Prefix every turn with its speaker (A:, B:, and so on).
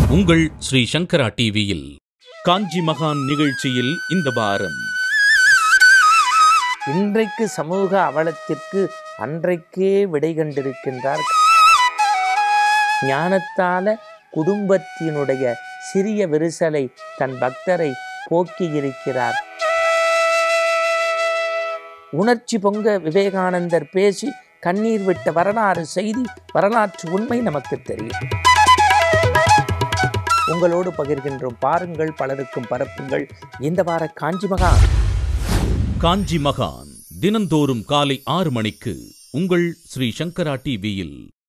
A: உங்கள் ஸ்ரீ சங்கரா டிவியில் காஞ்சி மகான் நிகழ்ச்சியில் இந்த வாரம்
B: இன்றைக்கு சமூக அவலத்திற்கு அன்றைக்கே விடை கண்டிருக்கின்றார் ஞானத்தால குடும்பத்தினுடைய சிறிய விரிசலை தன் பக்தரை போக்கியிருக்கிறார் உணர்ச்சி பொங்க விவேகானந்தர் பேசி கண்ணீர் விட்ட வரலாறு செய்தி வரலாற்று உண்மை நமக்கு தெரியும் உங்களோடு பகிர்கின்றோம் பாருங்கள் பலருக்கும் பரப்புங்கள் இந்த வார காஞ்சி மகான்
A: காஞ்சி மகான் தினந்தோறும் காலை ஆறு மணிக்கு உங்கள் ஸ்ரீ சங்கரா டிவியில்